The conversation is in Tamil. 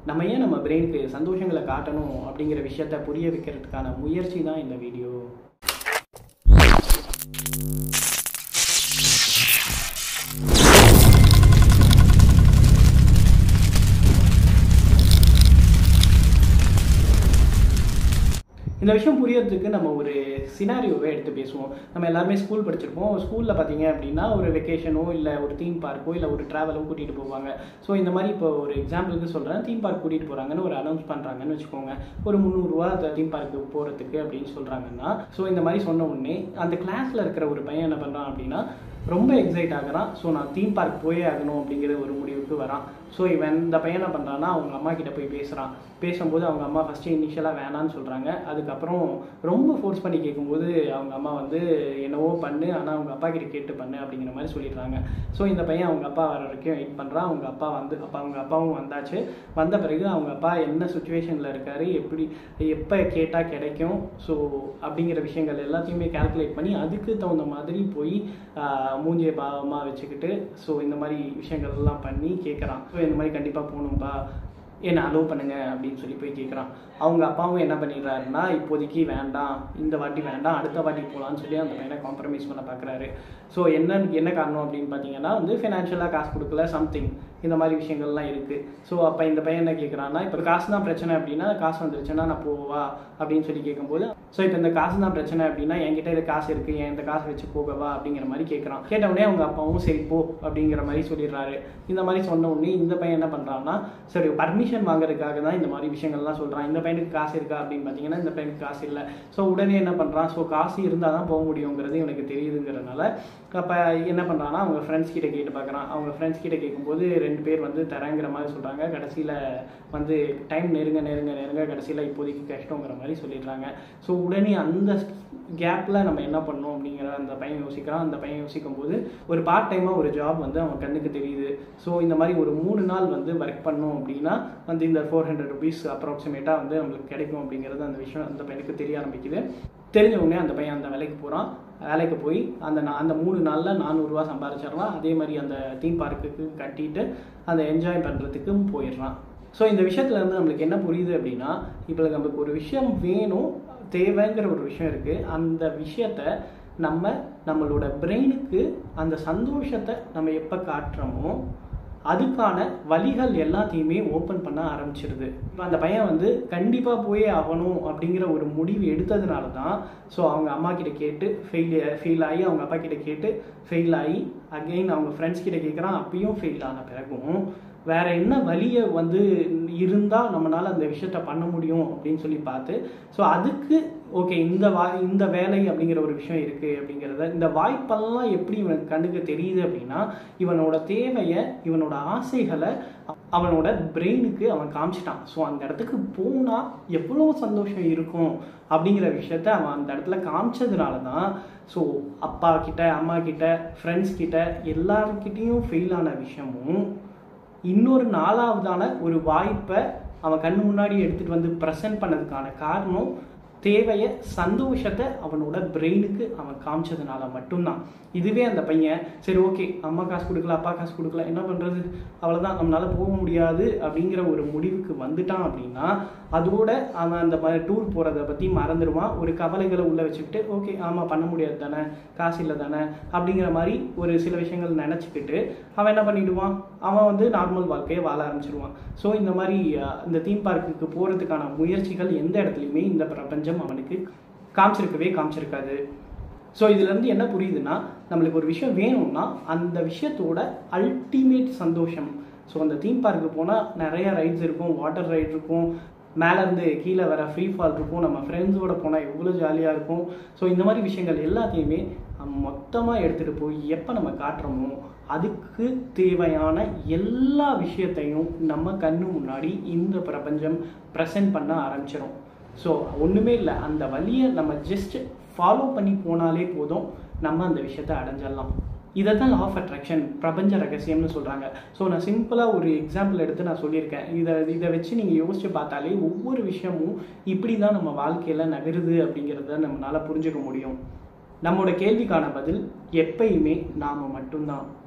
நம்ம ஏன் நம்ம பிரெயினுக்கு சந்தோஷங்களை காட்டணும் அப்படிங்கிற விஷயத்த புரிய வைக்கிறதுக்கான முயற்சி தான் இந்த வீடியோ இந்த விஷயம் புரியறதுக்கு நம்ம ஒரு சினாரியோவை எடுத்து பேசுவோம் நம்ம எல்லாருமே ஸ்கூல் படிச்சிருப்போம் ஸ்கூலில் பார்த்தீங்க அப்படின்னா ஒரு வெக்கேஷனோ இல்லை ஒரு தீம் பார்க்கோ இல்லை ஒரு ட்ராவலோ கூட்டிகிட்டு போவாங்க ஸோ இந்த மாதிரி இப்போ ஒரு எக்ஸாம்பிளுக்கு சொல்கிறேன் தீம் பார்க் கூட்டிகிட்டு போகிறாங்கன்னு ஒரு அனௌன்ஸ் பண்ணுறாங்கன்னு வச்சுக்கோங்க ஒரு முந்நூறுரூவா தீம் பார்க்கு போகிறதுக்கு அப்படின்னு சொல்கிறாங்கன்னா ஸோ இந்த மாதிரி சொன்ன உடனே அந்த கிளாஸில் இருக்கிற ஒரு பையன் என்ன பண்ணுறான் அப்படின்னா ரொம்ப எக்ஸைட் ஆகுறான் ஸோ நான் தீம் பார்க் போயே ஆகணும் அப்படிங்கிற ஒரு முடிவுக்கு வரான் ஸோ இவன் இந்த பையன் என்ன பண்ணுறான்னா அவங்க அம்மா கிட்ட போய் பேசுகிறான் பேசும்போது அவங்க அம்மா ஃபஸ்ட்டு இனிஷியலாக வேணான்னு சொல்கிறாங்க அதுக்கப்புறம் ரொம்ப ஃபோர்ஸ் பண்ணி கேட்கும்போது அவங்க அம்மா வந்து என்னவோ பண்ணு ஆனால் அவங்க அப்பா கிட்ட கேட்டு பண்ணு அப்படிங்கிற மாதிரி சொல்லிடுறாங்க ஸோ இந்த பையன் அவங்க அப்பா வர வரைக்கும் வெயிட் பண்ணுறான் அவங்க அப்பா வந்து அப்பா அவங்க அப்பாவும் வந்தாச்சு வந்த பிறகு அவங்க அப்பா என்ன சுச்சுவேஷனில் இருக்காரு எப்படி எப்போ கேட்டால் கிடைக்கும் ஸோ அப்படிங்கிற விஷயங்கள் எல்லாத்தையுமே கால்குலேட் பண்ணி அதுக்கு தகுந்த மாதிரி போய் ஆஹ், மூஞ்சியை பாவமாக வச்சுக்கிட்டு ஸோ இந்த மாதிரி விஷயங்கள் எல்லாம் பண்ணி கேட்குறான் ஸோ இந்த மாதிரி கண்டிப்பாக போகணும்பா என்ன அலோவ் பண்ணுங்க அப்படின்னு சொல்லி போய் கேட்குறான் அவங்க அப்பாவும் என்ன பண்ணிடுறாருன்னா இப்போதைக்கு வேண்டாம் இந்த வாட்டி வேண்டாம் அடுத்த வாட்டி போகலான்னு சொல்லி அந்த பையனை காம்ப்ரமைஸ் பண்ண பார்க்குறாரு ஸோ என்ன என்ன காரணம் அப்படின்னு பார்த்தீங்கன்னா வந்து ஃபினான்ஷியலாக காசு கொடுக்கல சம்திங் இந்த மாதிரி விஷயங்கள்லாம் இருக்குது ஸோ அப்போ இந்த பையன் என்ன கேட்குறான்னா இப்போ காசு தான் பிரச்சனை அப்படின்னா காசு வந்துருச்சுன்னா நான் போவா அப்படின்னு சொல்லி கேட்கும்போது ஸோ இப்போ இந்த காசு தான் பிரச்சனை அப்படின்னா என்கிட்ட இது காசு இருக்குது என் இந்த காசு வச்சு போகவா அப்படிங்கிற மாதிரி கேட்குறான் கேட்ட உடனே அவங்க அப்பாவும் சரி போ அப்படிங்கிற மாதிரி சொல்லிடுறாரு இந்த மாதிரி சொன்ன உடனே இந்த பையன் என்ன பண்ணுறான்னா சரி பர்மிஷன் வாங்குறதுக்காக தான் இந்த மாதிரி விஷயங்கள்லாம் சொல்கிறான் இந்த பையனுக்கு காசு இருக்கா அப்படின்னு பார்த்தீங்கன்னா இந்த பையனுக்கு காசு இல்லை ஸோ உடனே என்ன பண்ணுறான் ஸோ காசு இருந்தால் தான் போக முடியுங்கிறது இவனுக்கு தெரியுதுங்கிறனால அப்போ என்ன பண்ணுறான்னா அவங்க ஃப்ரெண்ட்ஸ் கிட்ட கேட்டு பார்க்குறான் அவங்க ஃப்ரெண்ட்ஸ் கிட்ட கேட்கும்போது ரெண்டு பேர் வந்து தரேங்கிற மாதிரி சொல்கிறாங்க கடைசியில் வந்து டைம் நெருங்க நெருங்க நெருங்க கடைசியில் இப்போதைக்கு கஷ்டங்கிற மாதிரி சொல்லிடுறாங்க ஸோ உடனே அந்த கேப்பில் நம்ம என்ன பண்ணோம் அப்படிங்கிற அந்த பையன் யோசிக்கிறான் அந்த பையன் யோசிக்கும் போது ஒரு பார்ட் டைமாக ஒரு ஜாப் வந்து அவன் கண்ணுக்கு தெரியுது ஸோ இந்த மாதிரி ஒரு மூணு நாள் வந்து ஒர்க் பண்ணோம் அப்படின்னா வந்து இந்த ஃபோர் ஹண்ட்ரட் ருபீஸ் அப்ராக்சிமேட்டாக வந்து நம்மளுக்கு கிடைக்கும் அப்படிங்கிறது அந்த விஷயம் அந்த பையனுக்கு தெரிய ஆரம்பிக்குது தெரிஞ்ச உடனே அந்த பையன் அந்த வேலைக்கு போகிறான் வேலைக்கு போய் அந்த நா- அந்த மூணு நாளில் நானூறுரூவா சம்பாரிச்சிடலாம் அதே மாதிரி அந்த தீம் பார்க்குக்கு கட்டிட்டு அதை என்ஜாய் பண்ணுறதுக்கும் போயிடுறான் ஸோ இந்த விஷயத்துல இருந்து நம்மளுக்கு என்ன புரியுது அப்படின்னா இப்போ நம்மளுக்கு ஒரு விஷயம் வேணும் தேவைங்கிற ஒரு விஷயம் இருக்குது அந்த விஷயத்த நம்ம நம்மளோட பிரெயினுக்கு அந்த சந்தோஷத்தை நம்ம எப்போ காட்டுறோமோ அதுக்கான வழிகள் எல்லாத்தையுமே ஓப்பன் பண்ண ஆரம்பிச்சிருது இப்போ அந்த பையன் வந்து கண்டிப்பாக போயே ஆகணும் அப்படிங்கிற ஒரு முடிவு எடுத்ததுனால தான் ஸோ அவங்க அம்மா கிட்ட கேட்டு ஃபெயில் ஃபெயில் ஆகி அவங்க அப்பா கிட்ட கேட்டு ஃபெயில் ஆகி அகெயின் அவங்க ஃப்ரெண்ட்ஸ் கிட்ட கேட்குறான் அப்பயும் ஃபெயில் ஆன பிறகும் வேற என்ன வழியை வந்து இருந்தால் நம்மளால அந்த விஷயத்த பண்ண முடியும் அப்படின்னு சொல்லி பார்த்து ஸோ அதுக்கு ஓகே இந்த வா இந்த வேலை அப்படிங்கிற ஒரு விஷயம் இருக்குது அப்படிங்கிறத இந்த வாய்ப்பெல்லாம் எப்படி இவனுக்கு கண்ணுக்கு தெரியுது அப்படின்னா இவனோட தேவையை இவனோட ஆசைகளை அவனோட பிரெயினுக்கு அவன் காமிச்சிட்டான் ஸோ அந்த இடத்துக்கு போனால் எவ்வளோ சந்தோஷம் இருக்கும் அப்படிங்கிற விஷயத்த அவன் அந்த இடத்துல காமிச்சதுனால தான் ஸோ அப்பா கிட்ட அம்மா கிட்ட ஃப்ரெண்ட்ஸ் கிட்ட எல்லார்கிட்டேயும் ஃபெயில் ஆன விஷயமும் இன்னொரு நாலாவதான ஒரு வாய்ப்பை அவன் கண்ணு முன்னாடி எடுத்துட்டு வந்து ப்ரெசென்ட் பண்ணதுக்கான காரணம் தேவையை சந்தோஷத்தை அவனோட பிரெயினுக்கு அவன் காமிச்சதுனால மட்டும்தான் இதுவே அந்த பையன் சரி ஓகே அம்மா காசு கொடுக்கல அப்பா காசு கொடுக்கல என்ன பண்ணுறது அவ்வளோதான் நம்மளால போக முடியாது அப்படிங்கிற ஒரு முடிவுக்கு வந்துட்டான் அப்படின்னா அதோட அவன் அந்த மாதிரி டூர் போகிறத பற்றி மறந்துடுவான் ஒரு கவலைகளை உள்ளே வச்சுக்கிட்டு ஓகே ஆமாம் பண்ண முடியாது தானே காசு இல்லை தானே அப்படிங்கிற மாதிரி ஒரு சில விஷயங்கள் நினச்சிக்கிட்டு அவன் என்ன பண்ணிடுவான் அவன் வந்து நார்மல் வாழ்க்கையை வாழ ஆரம்பிச்சிருவான் ஸோ இந்த மாதிரி அஹ், இந்த தீம் பார்க்குக்கு போகிறதுக்கான முயற்சிகள் எந்த இடத்துலையுமே இந்த பிரபஞ்சம் அவனுக்கு காமிச்சிருக்கவே காமிச்சிருக்காது ஸோ இதுலேருந்து என்ன புரியுதுன்னா நம்மளுக்கு ஒரு விஷயம் வேணும்னா அந்த விஷயத்தோட அல்டிமேட் சந்தோஷம் ஸோ அந்த தீம் பார்க்கு போனால் நிறைய ரைட்ஸ் இருக்கும் வாட்டர் ரைட் இருக்கும் மேலேருந்து கீழே வர ஃப்ரீ ஃபால் இருக்கும் நம்ம ஃப்ரெண்ட்ஸோட போனால் எவ்வளோ ஜாலியாக இருக்கும் ஸோ இந்த மாதிரி விஷயங்கள் எல்லாத்தையுமே மொத்தமாக எடுத்துகிட்டு போய் எப்போ நம்ம காட்டுறோமோ அதுக்கு தேவையான எல்லா விஷயத்தையும் நம்ம கண்ணு முன்னாடி இந்த பிரபஞ்சம் ப்ரெசென்ட் பண்ண ஆரம்பிச்சிடும் ஸோ ஒன்றுமே இல்லை அந்த வழியை நம்ம ஜஸ்ட் ஃபாலோ பண்ணி போனாலே போதும் நம்ம அந்த விஷயத்தை அடைஞ்சிடலாம் இதை தான் லா ஆஃப் அட்ராக்ஷன் பிரபஞ்ச ரகசியம்னு சொல்கிறாங்க ஸோ நான் சிம்பிளாக ஒரு எக்ஸாம்பிள் எடுத்து நான் சொல்லியிருக்கேன் இதை இதை வச்சு நீங்கள் யோசிச்சு பார்த்தாலே ஒவ்வொரு விஷயமும் இப்படி தான் நம்ம வாழ்க்கையில் நகருது அப்படிங்கிறத நம்மளால் புரிஞ்சுக்க முடியும் நம்மளோட கேள்விக்கான பதில் எப்பயுமே நாம் மட்டும்தான்